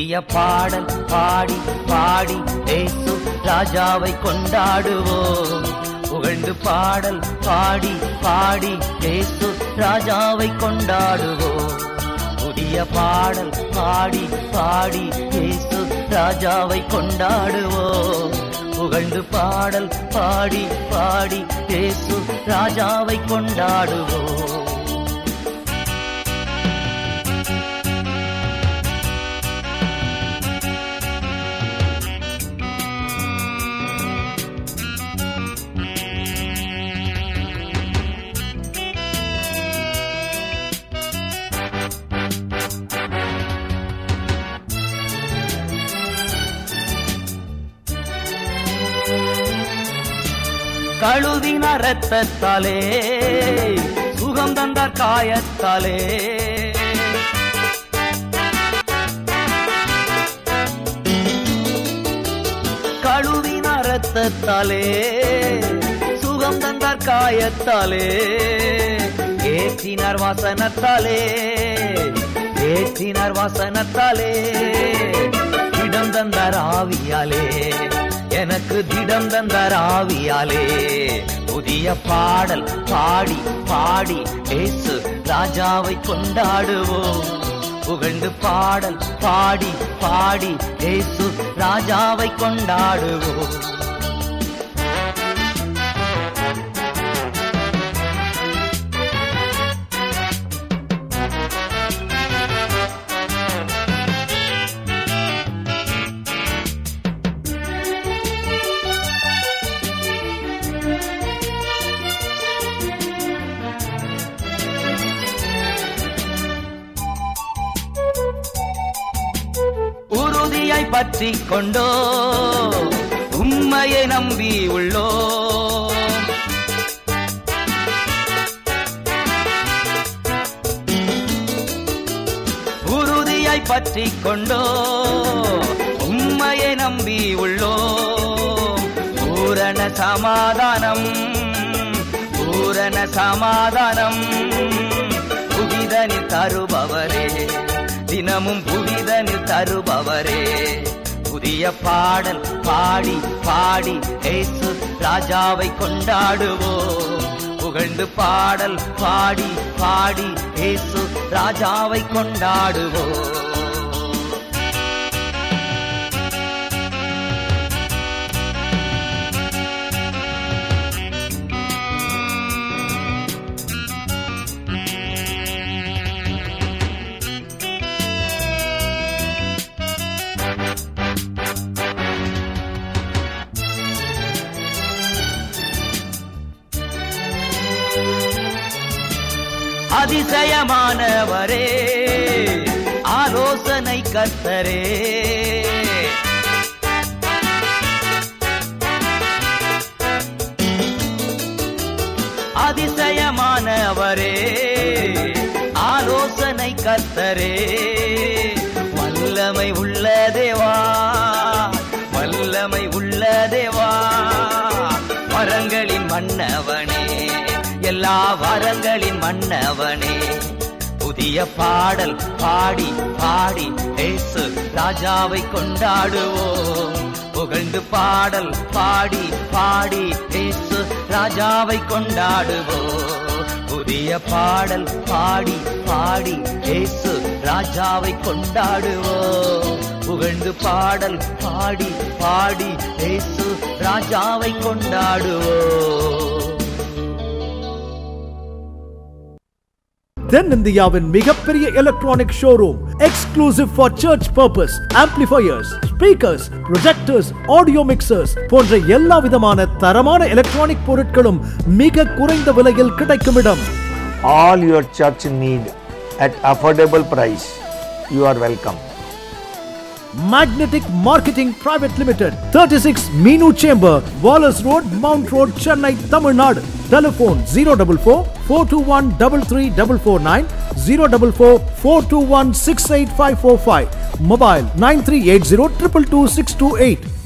புதிய பாடல் பாடி பாடி ஏசு ராஜாவை கொண்டாடுவோம் புகழ்ந்து பாடல் பாடி பாடி ஏசு ராஜாவை கொண்டாடுவோம் புதிய பாடல் பாடி பாடி ஏசு ராஜாவை கொண்டாடுவோம் புகழ்ந்து பாடல் பாடி பாடி ஏசு ராஜாவை கொண்டாடுவோம் கழுவின ரத்தத்தாலே சுகம் தந்தார் காயத்தாலே கழுவின ரத்தத்தாலே சுகம் தந்தார் காயத்தாலே ஏற்றினார் வாசனத்தாலே ஏற்றினார் வாசனத்தாலே இடம் தந்தார் ஆவியாலே எனக்கு திடம் தந்தார் ஆவியாலே புதிய பாடல் பாடி பாடி ஏசு ராஜாவை கொண்டாடுவோம் புகழ்ந்து பாடல் பாடி பாடி ஏசு ராஜாவை கொண்டாடுவோம் உறுதியாய் பற்றி கொண்டோ உம்மையை நம்பி உள்ளோ உறுதியாய் பற்றி கொண்டோ உம்மையை நம்பி உள்ளோ பூரண சமாதானம் பூரண சமாதானம் புதிதனில் தருபவரே தினமும் புதிதனில் தருபவரே புதிய பாடல் பாடி பாடி ஏசு ராஜாவை கொண்டாடுவோம் புகழ்ந்து பாடல் பாடி பாடி ஏசு ராஜாவை கொண்டாடுவோம் அதிசயமானவரே ஆலோசனை கர்த்தரே அதிசயமானவரே ஆலோசனை கர்த்தரே வல்லமை உள்ள தேவா வல்லமை உள்ள தேவா வரங்களின் மன்னவனே எல்லா வரங்களின் மன்னவனே புதிய பாடல் பாடி பாடி ஏசு ராஜாவை கொண்டாடுவோம் புகழ்ந்து பாடல் பாடி பாடி ஏசு ராஜாவை கொண்டாடுவோம் புதிய பாடல் பாடி பாடி ஏசு ராஜாவை கொண்டாடுவோம் புகழ்ந்து பாடல் பாடி பாடி ஏசு ராஜாவை கொண்டாடுவோம் தென்னிந்தியாவின் மிகப்பெரிய electronic showroom exclusive for church purpose amplifiers speakers projectors audio mixers போன்ற எல்லா விதமான தரமான எலக்ட்ரானிக் பொருட்களும் மிக குறைந்த விலையில் கிடைக்கும் இடம் all your church need at affordable price. You are welcome. Magnetic Marketing Private Limited, 36 Meenu Chamber, Wallace Road, Mount Road, Chennai, Tamil Nadu. Telephone 044 421 33449 044 421 68545. Mobile 9380 222 628.